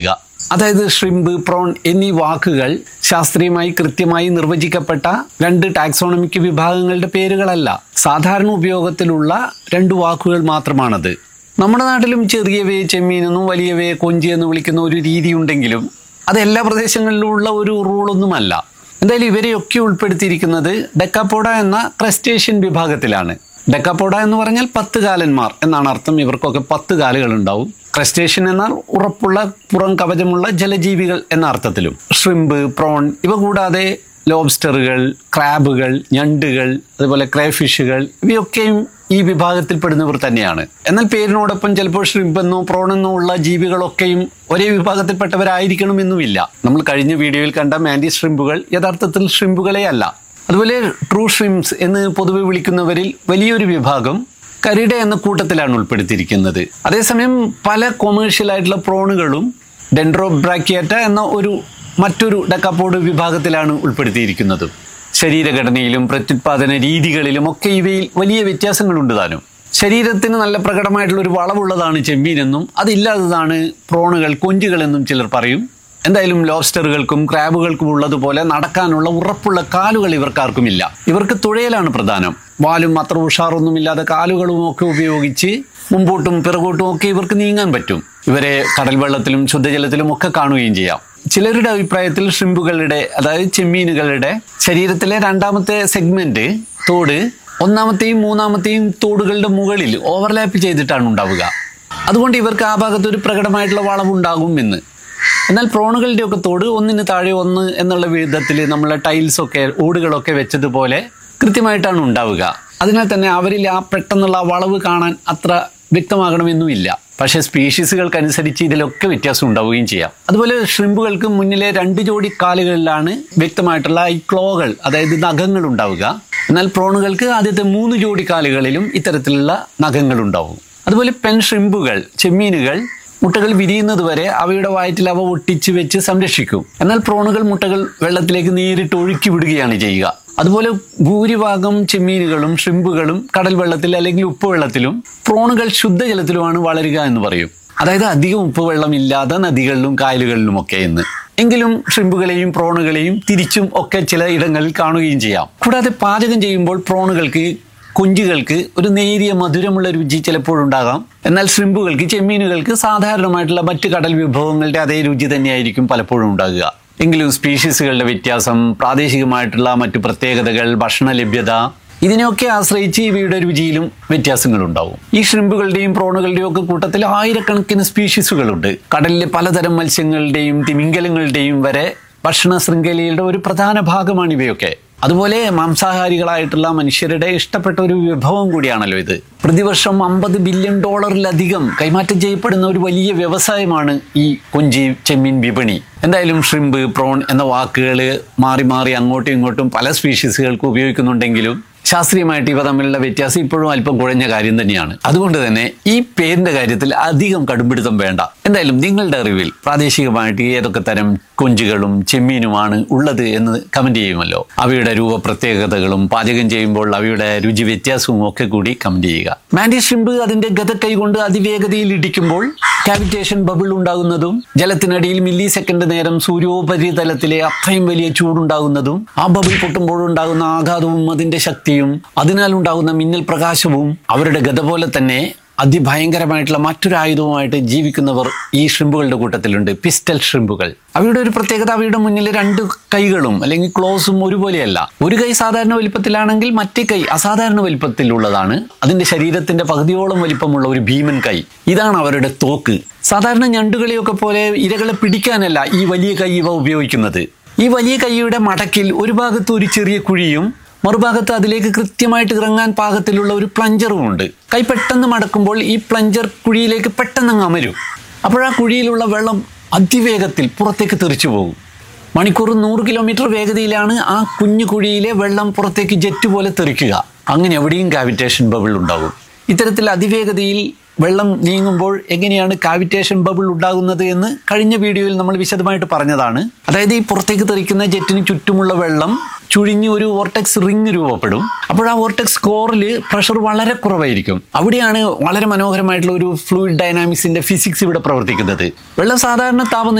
ചെയ്യുക അതായത് shrimp prawn എന്നീ വാക്കുകൾ ശാസ്ത്രീയമായി കൃത്യമായി നിർവചിക്കപ്പെട്ട രണ്ട് ടാക്സോണമിക് വിഭാഗങ്ങളുടെ പേരുകളല്ല സാധാരണ ഉപയോഗത്തിലുള്ള രണ്ട് വാക്കുകൾ മാത്രമാണത് നമ്മുടെ നാട്ടിലും ചെറിയവയെ ചെമ്മീനെന്നും വലിയവയെ കൊഞ്ചി എന്ന് വിളിക്കുന്ന ഒരു രീതിയുണ്ടെങ്കിലും അത് എല്ലാ പ്രദേശങ്ങളിലും ഉള്ള ഒരു റൂളൊന്നുമല്ല എന്തായാലും ഇവരെയൊക്കെ ഉൾപ്പെടുത്തിയിരിക്കുന്നത് ഡെക്കാപ്പോഡ എന്ന ക്രസ്റ്റേഷ്യൻ വിഭാഗത്തിലാണ് ഡെക്കാപ്പോഡ എന്ന് പറഞ്ഞാൽ പത്ത് കാലന്മാർ എന്നാണ് അർത്ഥം ഇവർക്കൊക്കെ പത്ത് കാലുകൾ ഉണ്ടാവും ക്രസ്റ്റേഷ്യൻ എന്നാൽ ഉറപ്പുള്ള പുറം കവചമുള്ള ജലജീവികൾ എന്ന അർത്ഥത്തിലും ഷ്രിമ്പ് പ്രോൺ ഇവ കൂടാതെ ലോബ്സ്റ്ററുകൾ ക്രാബുകൾ ഞണ്ടുകൾ അതുപോലെ ക്രൈഫിഷുകൾ ഇവയൊക്കെയും ഈ വിഭാഗത്തിൽപ്പെടുന്നവർ തന്നെയാണ് എന്നാൽ പേരിനോടൊപ്പം ചിലപ്പോൾ ഷ്രിമ്പ് എന്നോ പ്രോൺ എന്നോ ഉള്ള ജീവികളൊക്കെയും ഒരേ വിഭാഗത്തിൽപ്പെട്ടവരായിരിക്കണമെന്നുമില്ല നമ്മൾ കഴിഞ്ഞ വീഡിയോയിൽ കണ്ട മാൻഡി ഷ്രിമ്പുകൾ യഥാർത്ഥത്തിൽ ഷ്രിമ്പുകളെ അല്ല അതുപോലെ ട്രൂ ഷ്രിംസ് എന്ന് പൊതുവെ വിളിക്കുന്നവരിൽ വലിയൊരു വിഭാഗം കരിഡ എന്ന കൂട്ടത്തിലാണ് ഉൾപ്പെടുത്തിയിരിക്കുന്നത് അതേസമയം പല കൊമേഴ്ഷ്യൽ ആയിട്ടുള്ള പ്രോണുകളും ഡെൻഡ്രോബ്രാക്കിയാറ്റ എന്ന ഒരു മറ്റൊരു ഡക്കാപ്പോഡ് വിഭാഗത്തിലാണ് ഉൾപ്പെടുത്തിയിരിക്കുന്നത് ശരീരഘടനയിലും പ്രത്യുത്പാദന രീതികളിലും ഒക്കെ ഇവയിൽ വലിയ വ്യത്യാസങ്ങളുണ്ട് താനും ശരീരത്തിന് നല്ല പ്രകടമായിട്ടുള്ള ഒരു വളവുള്ളതാണ് ചെമ്മീനെന്നും അതില്ലാത്തതാണ് പ്രോണുകൾ കൊഞ്ചുകളെന്നും ചിലർ പറയും എന്തായാലും ലോബ്സ്റ്ററുകൾക്കും ക്രാബുകൾക്കും ഉള്ളതുപോലെ നടക്കാനുള്ള ഉറപ്പുള്ള കാലുകൾ ഇവർക്കാർക്കുമില്ല ഇവർക്ക് തുഴയലാണ് പ്രധാനം വാലും അത്ര ഉഷാറൊന്നുമില്ലാതെ കാലുകളും ഒക്കെ ഉപയോഗിച്ച് മുമ്പോട്ടും പിറകോട്ടും ഒക്കെ ഇവർക്ക് നീങ്ങാൻ പറ്റും ഇവരെ കടൽ വെള്ളത്തിലും ശുദ്ധജലത്തിലും ഒക്കെ കാണുകയും ചെയ്യാം ചിലരുടെ അഭിപ്രായത്തിൽ ഷ്രിമ്പുകളുടെ അതായത് ചെമ്മീനുകളുടെ ശരീരത്തിലെ രണ്ടാമത്തെ സെഗ്മെന്റ് തോട് ഒന്നാമത്തെയും മൂന്നാമത്തെയും തോടുകളുടെ മുകളിൽ ഓവർലാപ്പ് ചെയ്തിട്ടാണ് ഉണ്ടാവുക അതുകൊണ്ട് ഇവർക്ക് ആ ഭാഗത്ത് ഒരു പ്രകടമായിട്ടുള്ള വളവുണ്ടാകും എന്ന് എന്നാൽ പ്രോണുകളുടെ ഒക്കെ തോട് ഒന്നിന് താഴെ ഒന്ന് എന്നുള്ള വിധത്തിൽ നമ്മളെ ടൈൽസ് ഒക്കെ ഓടുകളൊക്കെ വെച്ചതുപോലെ കൃത്യമായിട്ടാണ് ഉണ്ടാവുക അതിനാൽ തന്നെ അവരിൽ ആ പെട്ടെന്നുള്ള ആ വളവ് കാണാൻ അത്ര വ്യക്തമാകണമെന്നുമില്ല പക്ഷേ സ്പീഷീസുകൾക്കനുസരിച്ച് ഇതിലൊക്കെ വ്യത്യാസം ഉണ്ടാവുകയും ചെയ്യാം അതുപോലെ ഷ്രിമ്പുകൾക്ക് മുന്നിലെ രണ്ട് ജോഡി കാലുകളിലാണ് വ്യക്തമായിട്ടുള്ള ഈ ക്ലോകൾ അതായത് നഖങ്ങൾ ഉണ്ടാവുക എന്നാൽ പ്രോണുകൾക്ക് ആദ്യത്തെ മൂന്ന് ജോഡി കാലുകളിലും ഇത്തരത്തിലുള്ള നഖങ്ങൾ ഉണ്ടാവും അതുപോലെ പെൻ ഷ്രിമ്പുകൾ ചെമ്മീനുകൾ മുട്ടകൾ വിരിയുന്നത് വരെ അവയുടെ വയറ്റിൽ അവ ഒട്ടിച്ച് വെച്ച് സംരക്ഷിക്കും എന്നാൽ പ്രോണുകൾ മുട്ടകൾ വെള്ളത്തിലേക്ക് നേരിട്ട് ഒഴുക്കി വിടുകയാണ് ചെയ്യുക അതുപോലെ ഭൂരിഭാഗം ചെമ്മീനുകളും ഷ്രിമ്പുകളും കടൽ വെള്ളത്തിൽ അല്ലെങ്കിൽ ഉപ്പ് വെള്ളത്തിലും പ്രോണുകൾ ശുദ്ധജലത്തിലുമാണ് വളരുക എന്ന് പറയും അതായത് അധികം ഉപ്പ് വെള്ളമില്ലാത്ത നദികളിലും കായലുകളിലും ഒക്കെ എന്ന് എങ്കിലും ഷ്രിമ്പുകളെയും പ്രോണുകളെയും തിരിച്ചും ഒക്കെ ചില ഇടങ്ങളിൽ കാണുകയും ചെയ്യാം കൂടാതെ പാചകം ചെയ്യുമ്പോൾ പ്രോണുകൾക്ക് കൊഞ്ചുകൾക്ക് ഒരു നേരിയ മധുരമുള്ള രുചി ചിലപ്പോഴുണ്ടാകാം എന്നാൽ ഷ്രിമ്പുകൾക്ക് ചെമ്മീനുകൾക്ക് സാധാരണമായിട്ടുള്ള മറ്റ് കടൽ വിഭവങ്ങളുടെ അതേ രുചി തന്നെയായിരിക്കും പലപ്പോഴും ഉണ്ടാകുക എങ്കിലും സ്പീഷീസുകളുടെ വ്യത്യാസം പ്രാദേശികമായിട്ടുള്ള മറ്റു പ്രത്യേകതകൾ ഭക്ഷണ ലഭ്യത ഇതിനെയൊക്കെ ആശ്രയിച്ച് ഇവയുടെ രുചിയിലും വ്യത്യാസങ്ങൾ ഉണ്ടാവും ഈ ഷ്രിമ്പുകളുടെയും പ്രോണുകളുടെയും ഒക്കെ കൂട്ടത്തിൽ ആയിരക്കണക്കിന് സ്പീഷീസുകളുണ്ട് കടലിലെ പലതരം മത്സ്യങ്ങളുടെയും തിമിംഗലങ്ങളുടെയും വരെ ഭക്ഷണ ശൃംഖലയുടെ ഒരു പ്രധാന ഭാഗമാണ് ഇവയൊക്കെ അതുപോലെ മാംസാഹാരികളായിട്ടുള്ള മനുഷ്യരുടെ ഇഷ്ടപ്പെട്ട ഒരു വിഭവം കൂടിയാണല്ലോ ഇത് പ്രതിവർഷം അമ്പത് ബില്യൺ ഡോളറിലധികം കൈമാറ്റം ചെയ്യപ്പെടുന്ന ഒരു വലിയ വ്യവസായമാണ് ഈ കൊഞ്ചി ചെമ്മീൻ വിപണി എന്തായാലും ഷ്രിമ്പ് പ്രോൺ എന്ന വാക്കുകൾ മാറി മാറി അങ്ങോട്ടും ഇങ്ങോട്ടും പല സ്പീഷീസുകൾക്ക് ഉപയോഗിക്കുന്നുണ്ടെങ്കിലും ശാസ്ത്രീയമായിട്ട് ഇവ തമ്മിലുള്ള വ്യത്യാസം ഇപ്പോഴും അല്പം കുഴഞ്ഞ കാര്യം തന്നെയാണ് അതുകൊണ്ട് തന്നെ ഈ പേരിന്റെ കാര്യത്തിൽ അധികം കടുംപിടുത്തം വേണ്ട എന്തായാലും നിങ്ങളുടെ അറിവിൽ പ്രാദേശികമായിട്ട് ഏതൊക്കെ തരം കൊഞ്ചുകളും ചെമ്മീനുമാണ് ഉള്ളത് എന്ന് കമന്റ് ചെയ്യുമല്ലോ അവയുടെ രൂപ പ്രത്യേകതകളും പാചകം ചെയ്യുമ്പോൾ അവയുടെ രുചി വ്യത്യാസവും ഒക്കെ കൂടി കമന്റ് ചെയ്യുക മാൻഡി ഷ്രിമ്പ് അതിന്റെ ഗതക്കൈ കൊണ്ട് അതിവേഗതയിൽ ഇടിക്കുമ്പോൾ കാവിറ്റേഷൻ ബബിൾ ഉണ്ടാകുന്നതും ജലത്തിനടിയിൽ മില്ലി സെക്കൻഡ് നേരം സൂര്യോപരിതലത്തിലെ അത്രയും വലിയ ചൂടുണ്ടാകുന്നതും ആ ബബിൾ പൊട്ടുമ്പോഴുണ്ടാകുന്ന ആഘാതവും അതിന്റെ ശക്തിയും അതിനാൽ ഉണ്ടാകുന്ന മിന്നൽ പ്രകാശവും അവരുടെ ഗത പോലെ തന്നെ അതിഭയങ്കരമായിട്ടുള്ള മറ്റൊരു ആയുധവുമായിട്ട് ജീവിക്കുന്നവർ ഈ ഷ്രിമ്പുകളുടെ കൂട്ടത്തിലുണ്ട് പിസ്റ്റൽ ഷ്രിമ്പുകൾ അവയുടെ ഒരു പ്രത്യേകത അവയുടെ മുന്നിൽ രണ്ട് കൈകളും അല്ലെങ്കിൽ ക്ലോസും ഒരുപോലെയല്ല ഒരു കൈ സാധാരണ വലിപ്പത്തിലാണെങ്കിൽ മറ്റേ കൈ അസാധാരണ വലിപ്പത്തിലുള്ളതാണ് അതിന്റെ ശരീരത്തിന്റെ പകുതിയോളം വലിപ്പമുള്ള ഒരു ഭീമൻ കൈ ഇതാണ് അവരുടെ തോക്ക് സാധാരണ ഞണ്ടുകളെയൊക്കെ പോലെ ഇരകളെ പിടിക്കാനല്ല ഈ വലിയ കൈ ഇവ ഉപയോഗിക്കുന്നത് ഈ വലിയ കൈയുടെ മടക്കിൽ ഒരു ഭാഗത്ത് ഒരു ചെറിയ കുഴിയും മറുഭാഗത്ത് അതിലേക്ക് കൃത്യമായിട്ട് ഇറങ്ങാൻ പാകത്തിലുള്ള ഒരു പ്ലഞ്ചറും ഉണ്ട് കൈ പെട്ടെന്ന് മടക്കുമ്പോൾ ഈ പ്ലഞ്ചർ കുഴിയിലേക്ക് പെട്ടെന്ന് അങ്ങ് അമരും അപ്പോൾ ആ കുഴിയിലുള്ള വെള്ളം അതിവേഗത്തിൽ പുറത്തേക്ക് തെറിച്ചു പോകും മണിക്കൂർ നൂറ് കിലോമീറ്റർ വേഗതയിലാണ് ആ കുഞ്ഞു കുഴിയിലെ വെള്ളം പുറത്തേക്ക് ജെറ്റ് പോലെ തെറിക്കുക അങ്ങനെ എവിടെയും കാവിറ്റേഷൻ ബബിൾ ഉണ്ടാകും ഇത്തരത്തിൽ അതിവേഗതയിൽ വെള്ളം നീങ്ങുമ്പോൾ എങ്ങനെയാണ് കാവിറ്റേഷൻ ബബിൾ ഉണ്ടാകുന്നത് എന്ന് കഴിഞ്ഞ വീഡിയോയിൽ നമ്മൾ വിശദമായിട്ട് പറഞ്ഞതാണ് അതായത് ഈ പുറത്തേക്ക് തെറിക്കുന്ന ജെറ്റിന് ചുറ്റുമുള്ള വെള്ളം ചുഴിഞ്ഞ് ഒരു വോർട്ടെക്സ് റിങ് രൂപപ്പെടും അപ്പോൾ ആ വോർട്ടെക്സ് കോറിൽ പ്രഷർ വളരെ കുറവായിരിക്കും അവിടെയാണ് വളരെ മനോഹരമായിട്ടുള്ള ഒരു ഫ്ലൂയിഡ് ഡൈനാമിക്സിന്റെ ഫിസിക്സ് ഇവിടെ പ്രവർത്തിക്കുന്നത് വെള്ളം സാധാരണ താപ